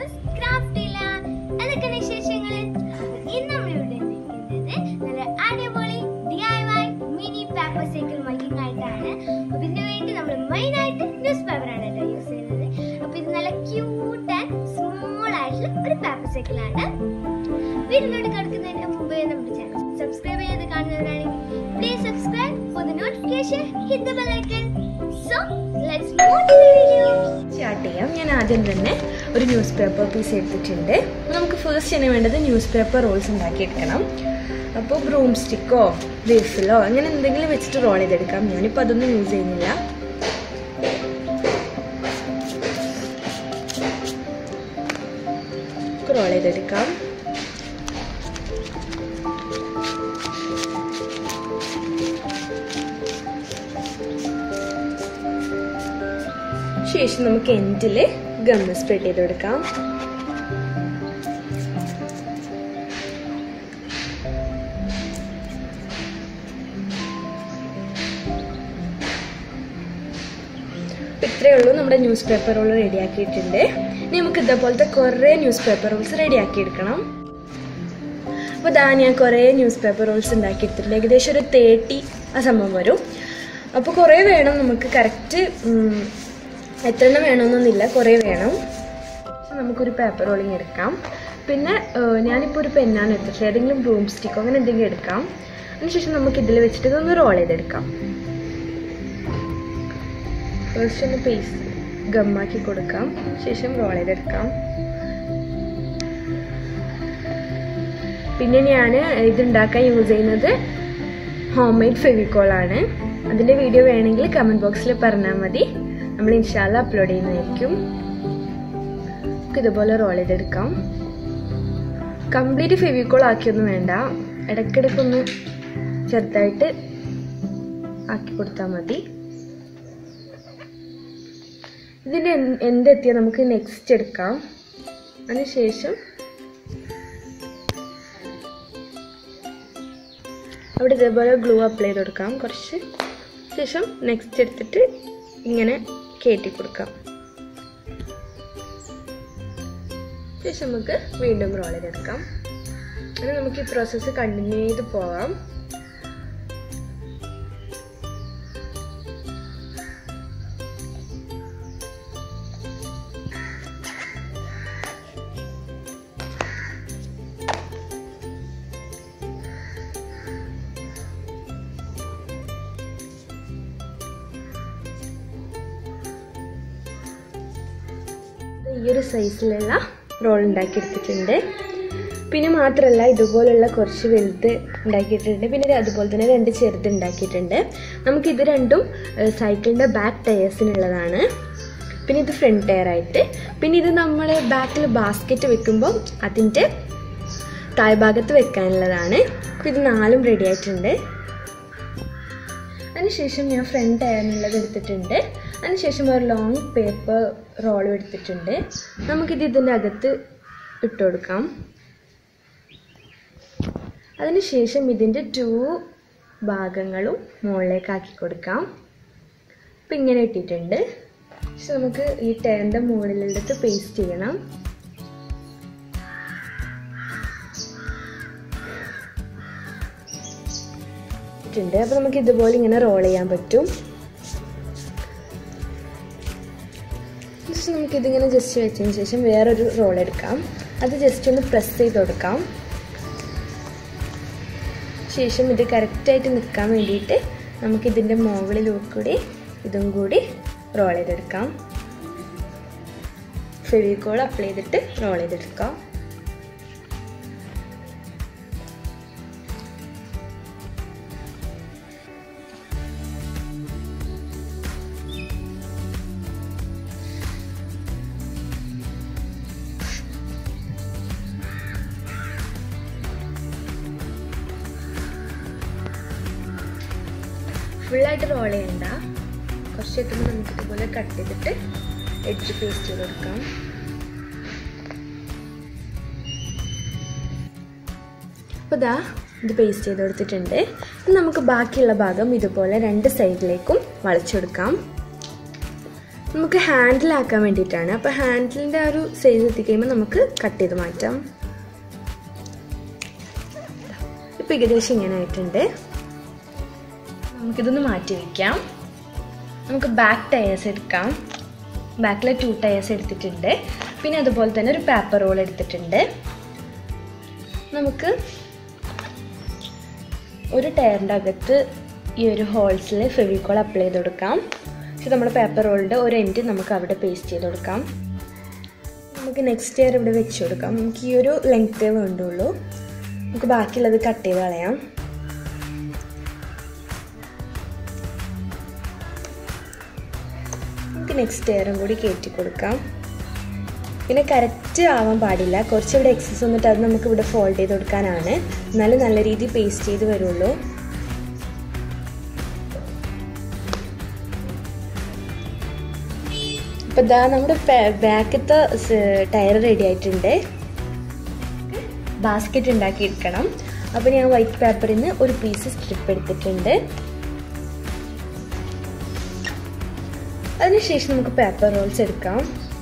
news ക്രാഫ്റ്റില്ല അതൊക്കെ വിശേഷങ്ങൾ ഇന്ന് നമ്മളിവിടെ നിൽക്കുന്നത് നല്ല അടിപൊളി D I Y mini paper cycle making ആയിട്ടാണ് അപ്പൊ ഇതിനു വേണ്ടി നമ്മൾ മെയിൻ ആയിട്ട് ന്യൂസ് പേപ്പർ ആണ് കേട്ടോ യൂസ് ചെയ്യുന്നത് അപ്പൊ ഇത് നല്ല ക്യൂട്ട് ആൻഡ് സ്മോൾ ആയിട്ടുള്ള ഒരു പേപ്പർ സൈക്കിൾ ആണ് വീടിനോട് കിടക്കുന്നതിന് മുമ്പ് നമ്മുടെ ചാനൽ സബ്സ്ക്രൈബ് ചെയ്ത് കാണുന്നവരാണെങ്കിൽ please subscribe for the notification hit the bell icon so let's move to the video start ചെയ്യാം ഞാൻ ആദ്യം തന്നെ ഒരു ന്യൂസ് പേപ്പർ പീസ് എടുത്തിട്ടുണ്ട് അപ്പോൾ നമുക്ക് ഫസ്റ്റ് തന്നെ വേണ്ടത് ന്യൂസ് പേപ്പർ റോൾസ് ഉണ്ടാക്കിയെടുക്കണം അപ്പോൾ ബ്രൂം സ്റ്റിക്കോ റിഫിലോ അങ്ങനെ എന്തെങ്കിലും വെച്ചിട്ട് റോൾ ചെയ്തെടുക്കാം ഞാനിപ്പോൾ അതൊന്നും യൂസ് ചെയ്യുന്നില്ല റോൾ ചെയ്തെടുക്കാം ശേഷം നമുക്ക് എൻഡിൽ ഗമ്മ് സ്പ്രെഡ് ചെയ്ത് കൊടുക്കാം അപ്പൊ ഇത്രയേ ഉള്ളൂ നമ്മുടെ ന്യൂസ് പേപ്പർ റോൾ റെഡിയാക്കിയിട്ടുണ്ട് ഇനി നമുക്ക് ഇതേപോലത്തെ കുറേ ന്യൂസ് പേപ്പർ റോൾസ് റെഡിയാക്കി എടുക്കണം അപ്പോൾ ഇതാ ഞാൻ കുറേ ന്യൂസ് പേപ്പർ റോൾസ് ഉണ്ടാക്കിയെടുത്തിട്ടുണ്ട് ഏകദേശം ഒരു തേർട്ടി ആ സംഭവം വരും അപ്പോൾ കുറേ വേണം നമുക്ക് കറക്റ്റ് എത്ര എണ്ണം വേണമെന്നൊന്നുമില്ല കുറേ വേണം പക്ഷെ നമുക്കൊരു പേപ്പർ റോളിങ് എടുക്കാം പിന്നെ ഏഹ്, ഞാനിപ്പോൾ ഒരു പെന്നാണ് എടുത്തിട്ടുള്ളത് ഏതെങ്കിലും ബ്രൂം സ്റ്റിക്കോ അങ്ങനെ എന്തെങ്കിലും എടുക്കാം അതിനുശേഷം നമുക്ക് ഇതിൽ വെച്ചിട്ട് ഇതൊന്ന് റോൾ ചെയ്തെടുക്കാം ഫസ്റ്റ് ഒന്ന് പേസ്റ്റ് ഗമ്മാക്കി കൊടുക്കാം ശേഷം റോൾ ചെയ്തെടുക്കാം പിന്നെ ഞാൻ ഇതുണ്ടാക്കാൻ യൂസ് ചെയ്യുന്നത് ഹോം മെയ്ഡ് ഫെവിക്കോളാണ് അതിൻ്റെ വീഡിയോ വേണമെങ്കിൽ കമൻറ്റ് ബോക്സിൽ പറഞ്ഞാൽ മതി നമ്മൾ ഇൻഷാല്ല അപ്ലോഡ് ചെയ്യുന്നതായിരിക്കും നമുക്ക് ഇതുപോലെ റോൾ ചെയ്തെടുക്കാം കംപ്ലീറ്റ് ഫെവിക്കോൾ ആക്കിയൊന്നും വേണ്ട ഇടയ്ക്കിടയ്ക്കൊന്ന് ചെറുതായിട്ട് ആക്കി കൊടുത്താൽ മതി ഇതിൻ്റെ എന്തെത്തിയാൽ നമുക്ക് നെക്സ്റ്റ് എടുക്കാം അതിനുശേഷം അവിടെ ഇതേപോലെ ഗ്ലൂ അപ്ലൈ ചെയ്ത് കൊടുക്കാം കുറച്ച് ശേഷം നെക്സ്റ്റ് എടുത്തിട്ട് ഇങ്ങനെ കയറ്റി കൊടുക്കാം ശേഷം നമുക്ക് വീണ്ടും റോൾ ചെയ്തെടുക്കാം അങ്ങനെ നമുക്ക് ഈ പ്രോസസ്സ് കണ്ടിന്യൂ ചെയ്ത് പോവാം ഈ ഒരു സൈസിലുള്ള റോൾ ഉണ്ടാക്കിയെടുത്തിട്ടുണ്ട് പിന്നെ മാത്രമല്ല ഇതുപോലുള്ള കുറച്ച് വലുത് ഉണ്ടാക്കിയിട്ടുണ്ട് പിന്നെ ഇത് അതുപോലെ തന്നെ രണ്ട് ചെറുത് ഉണ്ടാക്കിയിട്ടുണ്ട് നമുക്കിത് രണ്ടും സൈക്കിളിൻ്റെ ബാക്ക് ടയേഴ്സിനുള്ളതാണ് പിന്നെ ഇത് ഫ്രണ്ട് ടയർ ആയിട്ട് പിന്നെ ഇത് നമ്മൾ ബാക്കിൽ ബാസ്ക്കറ്റ് വെക്കുമ്പോൾ അതിൻ്റെ താഴ്ഭാഗത്ത് വെക്കാനുള്ളതാണ് അപ്പോൾ ഇത് നാലും റെഡി ആയിട്ടുണ്ട് അതിനുശേഷം ഞാൻ ഫ്രണ്ട് ടയറിനുള്ളത് എടുത്തിട്ടുണ്ട് അതിനുശേഷം ഒരു ലോങ് പേപ്പർ റോളും എടുത്തിട്ടുണ്ട് നമുക്കിത് ഇതിൻ്റെ അകത്ത് ഇട്ട് കൊടുക്കാം അതിനുശേഷം ഇതിൻ്റെ ടു ഭാഗങ്ങളും മുകളിലേക്ക് ആക്കി കൊടുക്കാം അപ്പം ഇങ്ങനെ ഇട്ടിട്ടുണ്ട് പക്ഷെ നമുക്ക് ഈ ടയറിൻ്റെ മുകളിലെടുത്ത് പേസ്റ്റ് ചെയ്യണം ഉണ്ട് അപ്പോൾ നമുക്ക് ഇതുപോലെ ഇങ്ങനെ റോൾ ചെയ്യാൻ പറ്റും ജസ്റ്റ് നമുക്കിതിങ്ങനെ ജസ്റ്റ് വെച്ചതിന് ശേഷം വേറൊരു റോൾ എടുക്കാം അത് ജസ്റ്റ് ഒന്ന് പ്രസ് ചെയ്ത് കൊടുക്കാം ശേഷം ഇത് കറക്റ്റായിട്ട് നിൽക്കാൻ വേണ്ടിയിട്ട് നമുക്കിതിൻ്റെ മുകളിലൂടെ കൂടി ഇതും കൂടി റോൾ ചെയ്തെടുക്കാം ഫെവിക്കോൾ അപ്ലൈ ചെയ്തിട്ട് റോൾ ചെയ്തെടുക്കാം ഫുള്ളായിട്ട് റോൾ ചെയ്യണ്ട കുറച്ച് എത്തുമ്പോൾ നമുക്ക് ഇതുപോലെ കട്ട് ചെയ്തിട്ട് എഡ്ജ് പേസ്റ്റ് ചെയ്ത് കൊടുക്കാം അപ്പോൾ ഇതാ ഇത് പേസ്റ്റ് ചെയ്ത് കൊടുത്തിട്ടുണ്ട് ഇനി നമുക്ക് ബാക്കിയുള്ള ഭാഗം ഇതുപോലെ രണ്ട് സൈഡിലേക്കും വളച്ചെടുക്കാം നമുക്ക് ഹാൻഡിലാക്കാൻ വേണ്ടിയിട്ടാണ് അപ്പോൾ ഹാൻഡിലിൻ്റെ ആ ഒരു സൈസ് എത്തിക്കഴിയുമ്പോൾ നമുക്ക് കട്ട് ചെയ്ത് മാറ്റാം ഇപ്പോൾ ഏകദേശം ഇങ്ങനെ ആയിട്ടുണ്ട് നമുക്കിതൊന്ന് മാറ്റി വയ്ക്കാം നമുക്ക് ബാക്ക് ടയേഴ്സ് എടുക്കാം ബാക്കിലെ ടു ടയേഴ്സ് എടുത്തിട്ടുണ്ട് പിന്നെ അതുപോലെ തന്നെ ഒരു പേപ്പർ റോൾ എടുത്തിട്ടുണ്ട് നമുക്ക് ഒരു ടയറിൻ്റെ അകത്ത് ഈ ഒരു ഹോൾസിൽ ഫെവിക്കോൾ അപ്ലൈ ചെയ്ത് കൊടുക്കാം പക്ഷെ നമ്മുടെ പേപ്പർ റോളിൻ്റെ ഒരു എൻഡ് നമുക്ക് അവിടെ പേസ്റ്റ് ചെയ്ത് കൊടുക്കാം നമുക്ക് നെക്സ്റ്റ് ഇയർ ഇവിടെ വെച്ച് കൊടുക്കാം നമുക്ക് ഈ ഒരു ലെങ്ത്തേ വേണ്ടുള്ളൂ നമുക്ക് ബാക്കിയുള്ളത് കട്ട് ചെയ്ത് കളയാം നമുക്ക് നെക്സ്റ്റ് ഇയറും കൂടി കയറ്റി കൊടുക്കാം പിന്നെ കറക്റ്റ് ആവാൻ പാടില്ല കുറച്ച് ഇവിടെ എക്സസ് വന്നിട്ട് അത് നമുക്ക് ഇവിടെ ഫോൾഡ് ചെയ്ത് കൊടുക്കാനാണ് എന്നാലും നല്ല രീതിയിൽ പേസ്റ്റ് ചെയ്ത് വരുള്ളൂ അപ്പോൾ ഇതാ നമ്മുടെ ബാക്കത്തെ ടയർ റെഡി ആയിട്ടുണ്ട് ബാസ്ക്കറ്റ് ഉണ്ടാക്കിയെടുക്കണം അപ്പോൾ ഞാൻ വൈറ്റ് പേപ്പറിൽ നിന്ന് ഒരു പീസ് സ്ട്രിപ്പ് എടുത്തിട്ടുണ്ട് അതിനുശേഷം നമുക്ക് പേപ്പർ റോൾസ് എടുക്കാം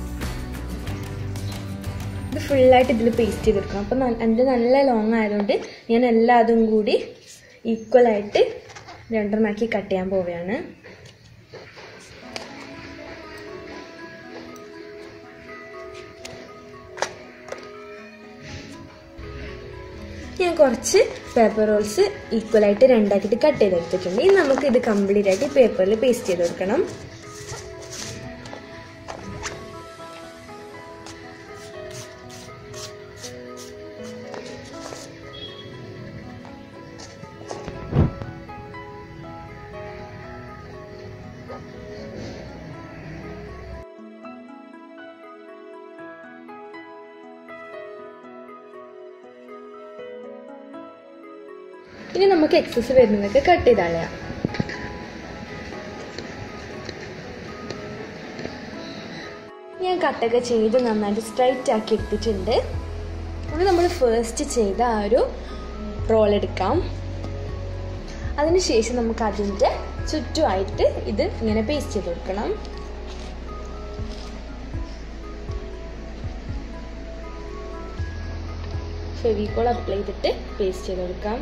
ഇത് ഫുള്ളായിട്ട് ഇതിൽ പേസ്റ്റ് ചെയ്തെടുക്കണം അപ്പം എൻ്റെ നല്ല ലോങ് ആയതുകൊണ്ട് ഞാൻ എല്ലാ അതും കൂടി ഈക്വലായിട്ട് രണ്ടെണ്ണമാക്കി കട്ട് ചെയ്യാൻ പോവുകയാണ് ഞാൻ കുറച്ച് പേപ്പർ റോൾസ് ഈക്വലായിട്ട് രണ്ടാക്കിയിട്ട് കട്ട് ചെയ്തെടുത്തിട്ടുണ്ട് ഇനി നമുക്ക് ഇത് കംപ്ലീറ്റ് ആയിട്ട് പേപ്പറിൽ പേസ്റ്റ് ചെയ്ത് കൊടുക്കണം ഇനി നമുക്ക് എക്സസ് വരുന്നതൊക്കെ കട്ട് ചെയ്ത് കളയാം ഞാൻ കട്ടൊക്കെ ചെയ്ത് നന്നായിട്ട് സ്ട്രൈറ്റ് ആക്കി എടുത്തിട്ടുണ്ട് ഇനി നമ്മൾ ഫസ്റ്റ് ചെയ്ത ആ ഒരു റോൾ എടുക്കാം അതിനുശേഷം നമുക്ക് അതിൻ്റെ ചുറ്റുമായിട്ട് ഇത് ഇങ്ങനെ പേസ്റ്റ് ചെയ്ത് കൊടുക്കണം ഫെവിക്കോൾ അപ്ലൈ ചെയ്തിട്ട് പേസ്റ്റ് ചെയ്ത് കൊടുക്കാം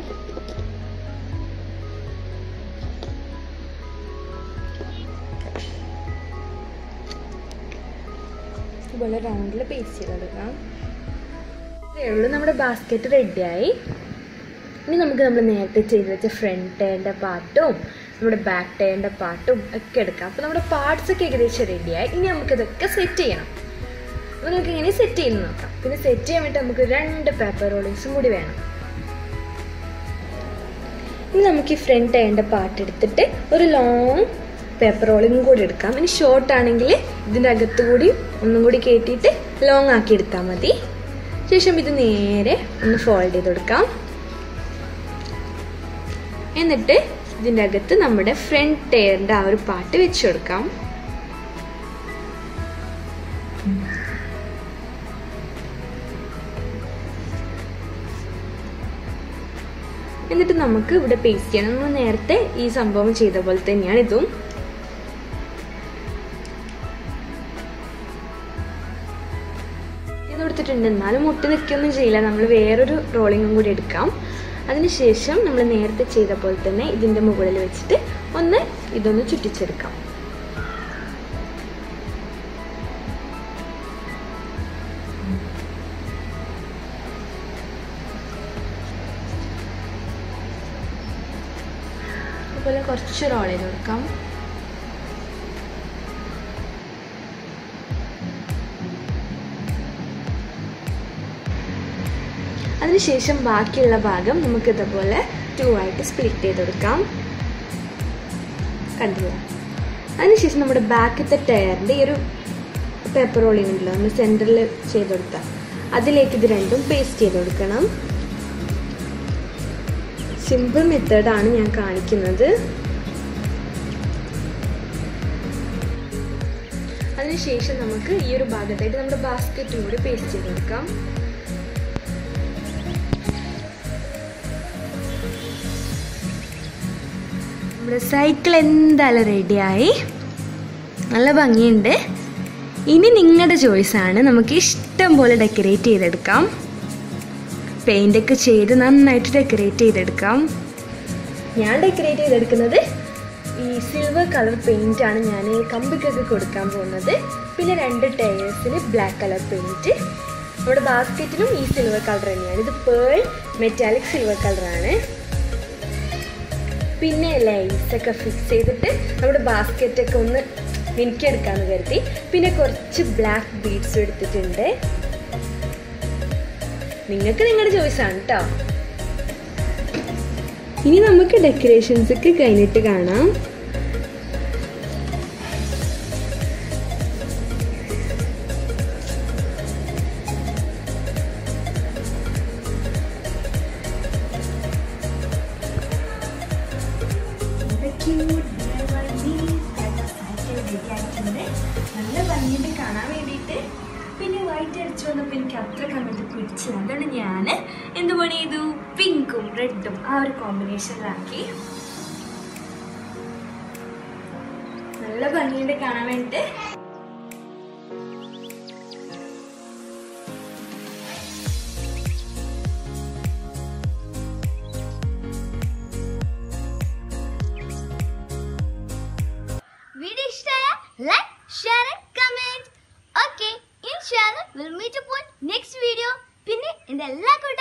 ഇതുപോലെ റൗണ്ടിൽ പേസ്റ്റ് ചെയ്ത് കൊടുക്കാം ഇത്രയേ ഉള്ളൂ നമ്മുടെ ബാസ്ക്കറ്റ് റെഡിയായി ഇനി നമുക്ക് നമ്മൾ നേരത്തെ ചെയ്ത് വെച്ച ഫ്രണ്ട് ടയറിൻ്റെ പാർട്ടും നമ്മുടെ ബാക്ക് ടയറിൻ്റെ പാർട്ടും ഒക്കെ എടുക്കാം അപ്പോൾ നമ്മുടെ പാർട്സ് ഒക്കെ ഏകദേശം റെഡിയായി ഇനി നമുക്കിതൊക്കെ സെറ്റ് ചെയ്യണം അപ്പോൾ നമുക്ക് ഇങ്ങനെ സെറ്റ് ചെയ്ത് നോക്കാം പിന്നെ സെറ്റ് ചെയ്യാൻ വേണ്ടി നമുക്ക് രണ്ട് പേപ്പർ റോളിങ്സും കൂടി വേണം ഇനി നമുക്ക് ഈ ഫ്രണ്ട് ടയറിൻ്റെ പാർട്ട് എടുത്തിട്ട് ഒരു ലോങ് പേപ്പർ റോളിങ് കൂടി എടുക്കാം ഇനി ഷോർട്ട് ആണെങ്കിൽ ഇതിൻ്റെ അകത്ത് കൂടി ഒന്നും കൂടി കയറ്റിയിട്ട് ലോങ് ആക്കി എടുത്താൽ മതി ശേഷം ഇത് നേരെ ഒന്ന് ഫോൾഡ് ചെയ്ത് കൊടുക്കാം എന്നിട്ട് ഇതിൻ്റെ അകത്ത് നമ്മുടെ ഫ്രണ്ട് ടയറിൻ്റെ ആ ഒരു പാർട്ട് വെച്ച് കൊടുക്കാം എന്നിട്ട് നമുക്ക് ഇവിടെ പേസ്റ്റ് ചെയ്യണം നമ്മൾ നേരത്തെ ഈ സംഭവം ചെയ്ത പോലെ തന്നെയാണ് ഇതും ഇത് കൊടുത്തിട്ടുണ്ട് എന്നാലും മുട്ടി നിൽക്കുകയൊന്നും ചെയ്യില്ല നമ്മൾ വേറൊരു റോളിങ്ങും കൂടി എടുക്കാം അതിനുശേഷം നമ്മൾ നേരത്തെ ചെയ്ത പോലെ തന്നെ ഇതിൻ്റെ മുകളിൽ വെച്ചിട്ട് ഒന്ന് ഇതൊന്ന് ചുറ്റിച്ചെടുക്കാം അതുപോലെ കുറച്ച് റോൾ ചെയ്ത് കൊടുക്കാം അതിനുശേഷം ബാക്കിയുള്ള ഭാഗം നമുക്ക് ഇതുപോലെ ടു ആയിട്ട് സ്പ്ലിറ്റ് ചെയ്ത് കൊടുക്കാം കണ്ടില്ല അതിനുശേഷം നമ്മുടെ ബാക്കത്തെ ടയറിൻ്റെ ഈ ഒരു പേപ്പർ റോളിംഗ് ഉണ്ടല്ലോ നമ്മൾ സെൻറ്ററിൽ ചെയ്ത് കൊടുത്താൽ അതിലേക്ക് ഇത് രണ്ടും പേസ്റ്റ് ചെയ്ത് കൊടുക്കണം സിമ്പിൾ മെത്തേഡാണ് ഞാൻ കാണിക്കുന്നത് അതിനുശേഷം നമുക്ക് ഈ ഒരു ഭാഗത്തായിട്ട് നമ്മുടെ ബാസ്ക്കറ്റും കൂടി പേസ്റ്റ് ചെയ്ത് കൊടുക്കാം നമ്മുടെ സൈക്കിൾ എന്തായാലും റെഡിയായി നല്ല ഭംഗിയുണ്ട് ഇനി നിങ്ങളുടെ ചോയ്സാണ് നമുക്ക് ഇഷ്ടം പോലെ ഡെക്കറേറ്റ് ചെയ്തെടുക്കാം പെയിൻ്റൊക്കെ ചെയ്ത് നന്നായിട്ട് ഡെക്കറേറ്റ് ചെയ്തെടുക്കാം ഞാൻ ഡെക്കറേറ്റ് ചെയ്തെടുക്കുന്നത് ഈ സിൽവർ കളർ പെയിൻ്റ് ആണ് ഞാൻ കമ്പിക്കൊക്കെ കൊടുക്കാൻ പോകുന്നത് പിന്നെ രണ്ട് ടയേഴ്സിന് ബ്ലാക്ക് കളർ പെയിൻറ്റ് നമ്മുടെ ബാസ്ക്കറ്റിലും ഈ സിൽവർ കളർ തന്നെയാണ് ഇത് പേൾ മെറ്റാലിക് സിൽവർ കളറാണ് പിന്നെ ലൈസ് ഒക്കെ ഫിക്സ് ചെയ്തിട്ട് നമ്മുടെ ബാസ്ക്കറ്റൊക്കെ ഒന്ന് മിനിക്കെടുക്കാമെന്ന് കരുതി പിന്നെ കുറച്ച് ബ്ലാക്ക് ബീഡ്സ് എടുത്തിട്ടുണ്ട് നിങ്ങൾക്ക് നിങ്ങളുടെ ചോയ്സാണ് കേട്ടോ ഇനി നമുക്ക് ഡെക്കറേഷൻസ് ഒക്കെ കഴിഞ്ഞിട്ട് കാണാം നല്ല ഭംഗിയുണ്ട് കാണാൻ വേണ്ടിയിട്ട് പിന്നെ വൈറ്റ് അടിച്ചു വന്നപ്പോൾ എനിക്ക് അത്ര കണ്ടിട്ട് പിടിച്ചത് അതുകൊണ്ട് ഞാൻ എന്ത് പണി ചെയ്തു പിങ്കും റെഡും ആ ഒരു കോമ്പിനേഷനിലാക്കി നല്ല ഭംഗിയുണ്ട് കാണാൻ വേണ്ടിയിട്ട് വീഡിയോ ഇഷ്ടമായ ലൈക്ക് ഷെയർ കമന്റ് ഓക്കെ ഇൻഷാല്ല will meet upon next video പിന്നെ എൻ്റെ എല്ലാ